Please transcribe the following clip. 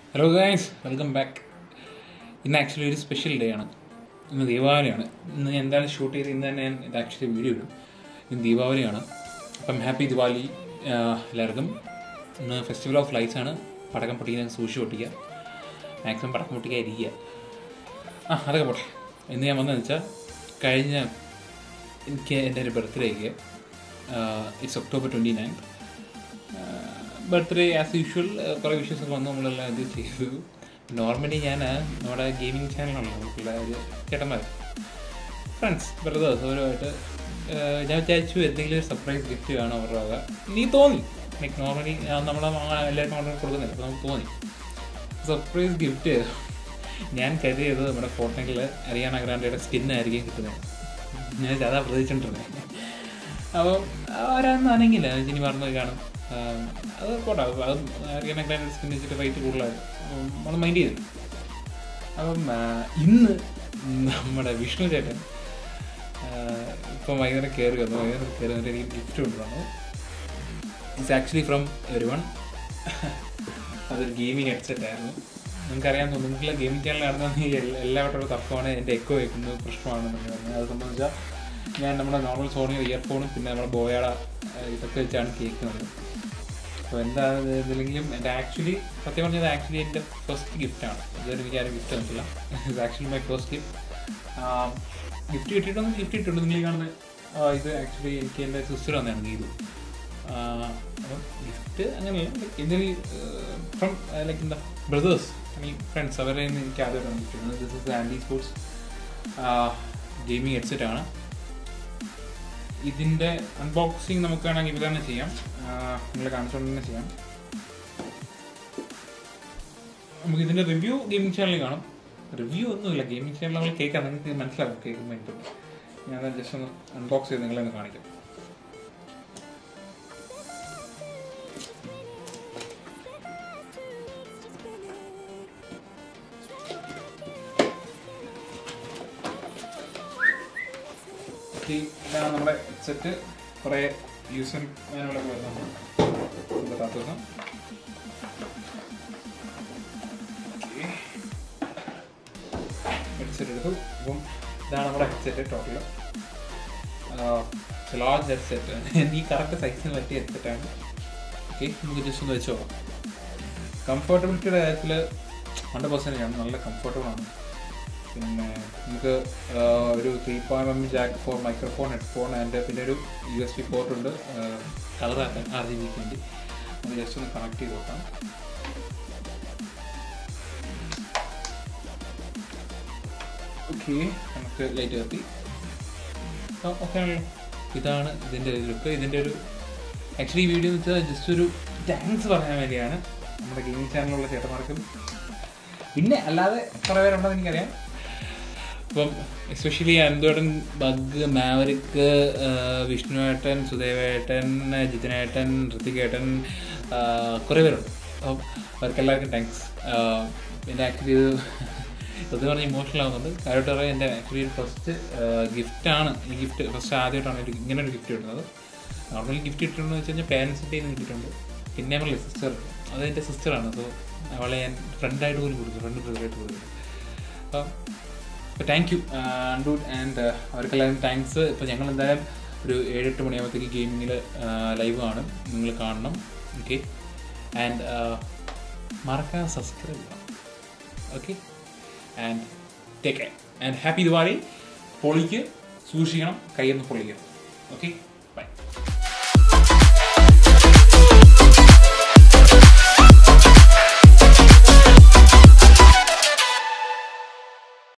hello guys welcome back ഇന്ന് actually ഒരു special day ആണ് ഇന്ന് ദീപാവലിയാണ് ഇന്ന് ഞാൻ എന്തായാലും ഷൂട്ട് ചെയ്ത് ഇന്ന് തന്നെ ഞാൻ ഇത് ആക്ച്വലി വീഡിയോ ഇടും ഇന്ന് ദീപാവലിയാണ് അപ്പം ഹാപ്പി ദിവാലി എല്ലാവർക്കും ഇന്ന് ഫെസ്റ്റിവൽ ഓഫ് ലൈറ്റ്സ് ആണ് പടക്കം പൊട്ടിക്കാൻ സൂക്ഷിച്ച് പൊട്ടിക്കുക മാക്സിമം പടക്കം പൊട്ടിക്കാൻ ഇരിക്കുക ആ അതൊക്കെ പോട്ടെ ഇന്ന് ഞാൻ വന്നതെന്ന് വെച്ചാൽ കഴിഞ്ഞ എനിക്ക് എൻ്റെ ഒരു ബർത്ത്ഡേക്ക് it's October twenty nine birthday as usual കുറേ വിഷസ് ഒക്കെ വന്ന് നമ്മളെല്ലാം ഇത് ചെയ്തു നോർമലി ഞാൻ നമ്മുടെ ഗെയിമിംഗ് ചാനലാണല്ലോ നമുക്കുള്ള ഒരു ചേട്ടന്മാർ ഫ്രണ്ട്സ് ബ്രദേഴ്സ് അവരുമായിട്ട് ഞാൻ വിചാരിച്ചു എന്തെങ്കിലും ഒരു സർപ്രൈസ് ഗിഫ്റ്റ് വേണം അവരുടെ വക നീ തോന്നി ലൈക്ക് നോർമലി നമ്മളെ എല്ലാവർക്കും ഓർഡർ കൊടുക്കുന്നില്ല അപ്പോൾ നമുക്ക് തോന്നി സർപ്രൈസ് ഗിഫ്റ്റ് ഞാൻ കരുതിയത് നമ്മുടെ ഫോട്ടോയിൽ അറിയാന ഗ്രാൻഡയുടെ സ്കിന്നായിരിക്കും കിട്ടുന്നത് ഞാൻ അതാ പ്രതീക്ഷിച്ചിട്ടുണ്ടായിരുന്നത് അപ്പം ആരാണെന്നാണെങ്കില്ല ഇനി പറഞ്ഞത് കാണും അത് പോട്ടെ അത് അറിയാൻ ഗ്രാൻഡ് സ്കിൻ വെച്ചിട്ട് റേറ്റ് കൂടുതലായിരുന്നു നമ്മൾ മൈൻഡ് ചെയ്തു അപ്പം ഇന്ന് നമ്മുടെ വിഷ്ണു ചേട്ടൻ ഇപ്പം വൈകുന്നേരം കയറി വന്നു വൈകുന്നേരം കയറി വന്നിട്ട് എനിക്ക് ഗിഫ്റ്റ് കൊണ്ടുവന്നു it's actually from everyone അതൊരു ഗെയിമിങ് ഹെഡ്സെറ്റ് ആയിരുന്നു നിങ്ങൾക്കറിയാൻ തോന്നുന്നു നിങ്ങൾക്കുള്ള ഗെയിമിംഗ് ചാനൽ നടന്നെങ്കിൽ എല്ലാവരുടെ തർക്കമാണ് എൻ്റെ എക്കോ വയ്ക്കുന്നത് പ്രശ്നമാണെന്ന് പറഞ്ഞത് അത് സംബന്ധിച്ചാൽ ഞാൻ നമ്മുടെ നോർമൽ സോണിയുടെ ഇയർഫോണും പിന്നെ നമ്മുടെ ബോയയുടെ ഇതൊക്കെ വെച്ചാണ് കേൾക്കുന്നത് അപ്പോൾ എന്താ ഇതിലെങ്കിലും എൻ്റെ ആക്ച്വലി സത്യം പറഞ്ഞത് ആക്ച്വലി എൻ്റെ ഫസ്റ്റ് ഗിഫ്റ്റാണ് ഇതുവരെ എനിക്ക് ആരും ഗിഫ്റ്റ് തന്നിട്ടില്ല ഇത് actually my first gift gift കിട്ടിയിട്ടൊന്നും ഗിഫ്റ്റ് കിട്ടുള്ളൂ നിങ്ങൾ കാണുന്നത് ഇത് ആക്ച്വലി എനിക്ക് എൻ്റെ സിസ്റ്റർ വന്നതാണ് ഗീതു അപ്പം ഗിഫ്റ്റ് അങ്ങനെയല്ല എന്തെങ്കിലും ഫ്രം ലൈക്ക് എന്താ ബ്രദേഴ്സ് ഐ മീൻ ഫ്രണ്ട്സ് അവരെ എനിക്ക് ആദ്യമായിട്ടാണ് ഗിഫ്റ്റ് ചെയ്യുന്നത് this is Ant Esports gaming headset ആണ് ഇതിൻ്റെ അൺബോക്സിങ് നമുക്ക് വേണമെങ്കിൽ ഇത് തന്നെ ചെയ്യാം നിങ്ങൾ കാണിച്ചുകൊണ്ട് തന്നെ ചെയ്യാം നമുക്ക് ഇതിൻ്റെ റിവ്യൂ ഗെയിമിംഗ് ചാനലിൽ കാണും റിവ്യൂ ഒന്നുമില്ല ഗെയിമിംഗ് ചാനൽ നമ്മൾ കേൾക്കാം നിങ്ങൾക്ക് മനസ്സിലാവും കേൾക്കുമ്പോൾ ഇപ്പോൾ ഞാൻ ജസ്റ്റ് ഒന്ന് അൺബോക്സ് ചെയ്ത് നിങ്ങളെ ഒന്ന് കാണിക്കാം ഇതാണ് നമ്മുടെ സെറ്റ് കുറേ യൂസർ മാനുകളൊക്കെ വരുന്നുണ്ട് പത്താത്ത ദിവസം ഹെഡ്സെറ്റ് എടുത്തു അപ്പം ഇതാണ് നമ്മുടെ ഹെഡ്സെറ്റ് ടോട്ടൽ ലാർജ് ഹെഡ്സെറ്റ് ഈ കറക്റ്റ് സൈസിന് പറ്റിയ ഹെഡ്സെറ്റാണ് ഓക്കെ നമുക്ക് ജസ്റ്റ് ഒന്ന് വെച്ചോ കംഫർട്ടബിലിറ്റിയുടെ കാര്യത്തിൽ ഹൺഡ്രഡ് പെർസെൻറ്റേജ് ആണ് നല്ല കംഫർട്ടബിൾ ആണ് പിന്നെ നമുക്ക് ഒരു three point M jack for microphone headphone and പിന്നെ ഒരു യു എസ് ബി പോർട്ട് ഉണ്ട് കളറാക്കാൻ ആർ ജി ബിക്ക് വേണ്ടി നമുക്ക് ജസ്റ്റ് ഒന്ന് കണക്ട് ചെയ്ത് നോക്കാം ഓക്കെ നമുക്ക് ലൈറ്റ് കത്തി ഓക്കെ ആണല്ലോ ഇതാണ് ഇതിൻ്റെ ലുക്ക് ഇതിൻ്റെ ഒരു ആക്ച്വലി ഈ വീഡിയോ എന്ന് വെച്ചാൽ ജസ്റ്റ് ഒരു താങ്ക്സ് പറയാൻ വേണ്ടിയാണ് നമ്മുടെ ഗെയിമിംഗ് ചാനലിലുള്ള ചേട്ടന്മാർക്കും പിന്നെ അല്ലാതെ കുറേ പേരുണ്ടെന്ന് എനിക്കറിയാം അപ്പം എസ്പെഷ്യലി അനന്തോടൻ ബഗ് മാവരിക്ക് വിഷ്ണുവേട്ടൻ സുദേവേട്ടൻ ജിതനേട്ടൻ ഋത്തികേട്ടൻ കുറേ പേരുണ്ട് അപ്പം അവർക്കെല്ലാവർക്കും താങ്ക്സ് എൻ്റെ ആക്ച്വലി ഇത് സത്യം പറഞ്ഞാൽ ഇമോഷണൽ ആവുന്നുണ്ട് കാര്യമായിട്ട് പറയാൻ എൻ്റെ ആക്ച്വലി ഫസ്റ്റ് ഗിഫ്റ്റാണ് ഈ ഗിഫ്റ്റ് ഫസ്റ്റ് ആദ്യമായിട്ടാണ് ഒരു ഇങ്ങനെ ഒരു ഗിഫ്റ്റ് കിട്ടുന്നത് നോർമലി ഗിഫ്റ്റ് കിട്ടുന്നത് വെച്ച് കഴിഞ്ഞാൽ പാരൻസിൻ്റെ നിന്ന് കിട്ടിയിട്ടുണ്ട് പിന്നെ നമ്മളെ സിസ്റ്റർ അത് എൻ്റെ സിസ്റ്ററാണ് സോ അവളെ ഞാൻ ഫ്രണ്ടായിട്ട് പോലും കൊടുക്കും ഫ്രണ്ട് ബ്രദറായിട്ട് കൊടുക്കും അപ്പം അപ്പോൾ താങ്ക് യു അണ്ടൂഡ് ആൻഡ് അവർക്കെല്ലാവരും താങ്ക്സ് ഇപ്പോൾ ഞങ്ങൾ എന്തായാലും ഒരു ഏഴെട്ട് മണിയാകുമ്പോഴത്തേക്ക് ഗെയിമിങ്ങിൽ ലൈവ് കാണും നിങ്ങൾ കാണണം ഓക്കെ ആൻഡ് മറക്കാതെ സബ്സ്ക്രൈബ് ചെയ്യണം okay and take care and happy Diwali പൊളിക്ക് സൂക്ഷിക്കണം കയ്യിൽ നിന്ന് പൊളിക്കണം ഓക്കെ